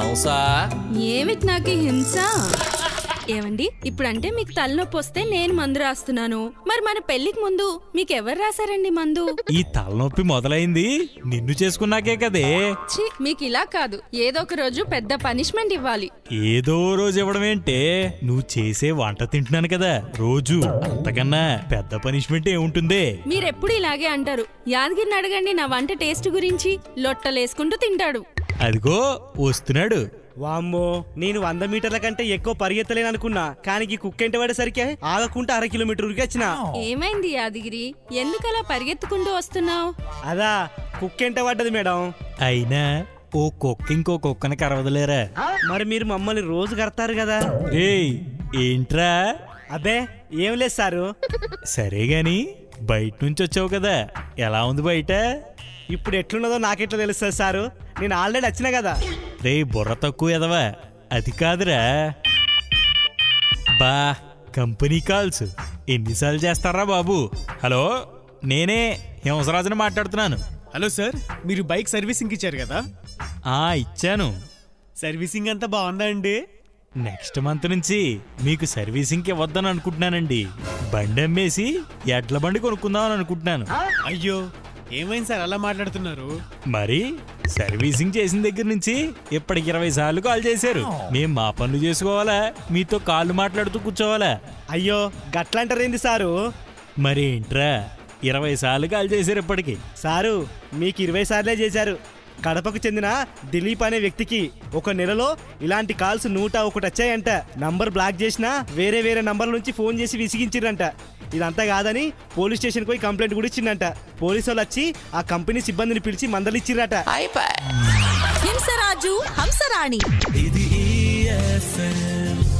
హంసా ఏమిటి నాకు ఈ హింస ఏమండి ఇప్పుడంటే మీకు తలనొప్పి వస్తే నేను మందు రాస్తున్నాను మరి మన పెళ్లికి ముందు మీకు ఎవరు రాశారండి మందు ఈ తలనొప్పి మొదలైంది నిన్ను చేసుకున్నాకే కదే ఛీ మీకు ఇలా కాదు ఏదో ఒక రోజు పెద్ద పనిష్మెంట్ ఇవ్వాలి ఏదో రోజు ఇవ్వడమేంటే నువ్వు చేసే వంట తింటున్నాను కదా రోజు అంతకన్నా పెద్ద పనిష్మెంట్ ఏముంటుంది మీరెప్పుడు ఇలాగే అంటారు యాదగిరిని అడగండి నా వంట టేస్ట్ గురించి లొట్టలేసుకుంటూ తింటాడు అదిగో వస్తున్నాడు వామ్మో నేను వంద మీటర్ల కంటే ఎక్కువ పరిగెత్తలేను అనుకున్నా కానీ ఈ కుక్క ఎంట పడేసరికి ఆగకుండా అర కిలోమీటర్ ఉరికి వచ్చిన ఏమైంది యాదగిరి ఎందుకలా పరిగెత్తుకుంటూ వస్తున్నావు అదా కుక్క ఎంట పడ్డది మేడం అయినా ఓ కుక్క ఇంకో కుక్కని కరవదలేరా మరి మీరు మమ్మల్ని రోజు కడతారు కదా రేయ్ ఏంట్రా అబ్బే ఏం లేదు సారు సరే గాని బయట నుంచి వచ్చావు కదా ఎలా ఉంది బయట ఇప్పుడు ఎట్లున్నదో నాకెట్లా తెలుస్తుంది సారు నేను ఆల్రెడీ వచ్చిన కదా రే బుర్ర తక్కువ ఎదవా అది కాదురా బా కంపెనీ కాల్స్ ఎన్నిసార్లు చేస్తారా బాబు హలో నేనే హింసరాజుని మాట్లాడుతున్నాను హలో సార్ మీరు బైక్ సర్వీసింగ్ ఇచ్చారు కదా ఆ ఇచ్చాను సర్వీసింగ్ అంతా బాగుందా అండి నెక్స్ట్ మంత్ నుంచి మీకు సర్వీసింగ్కి ఇవ్వద్దని అనుకుంటున్నానండి బండి అమ్మేసి ఎడ్ల బండి కొనుక్కుందామని అనుకుంటున్నాను అయ్యో ఏమైంది సార్ అలా మాట్లాడుతున్నారు మరి సర్వీసింగ్ చేసిన దగ్గర నుంచి ఇప్పటికి ఇరవై సార్లు కాల్ చేశారు మేం మా పనులు చేసుకోవాలా మీతో కాళ్ళు మాట్లాడుతూ కూర్చోవాలా అయ్యో గట్లంటారేంది సారు మరి ఏంట్రా ఇరవై సార్లు కాల్ చేశారు ఇప్పటికి సారు మీకు ఇరవై సార్లే చేశారు కడపకు చెందిన దిలీప్ అనే వ్యక్తికి ఒక నెలలో ఇలాంటి కాల్స్ నూట ఒకటి వచ్చాయంట నంబర్ బ్లాక్ చేసినా వేరే వేరే నంబర్ల నుంచి ఫోన్ చేసి విసిగించిరంట ఇదంతా కాదని పోలీస్ స్టేషన్కి పోయి కంప్లైంట్ కూడా ఇచ్చిందంట పోలీసు వాళ్ళు వచ్చి ఆ కంపెనీ సిబ్బందిని పిలిచి మందలిచ్చిరట హింసరాజు హంసరాణి ఇది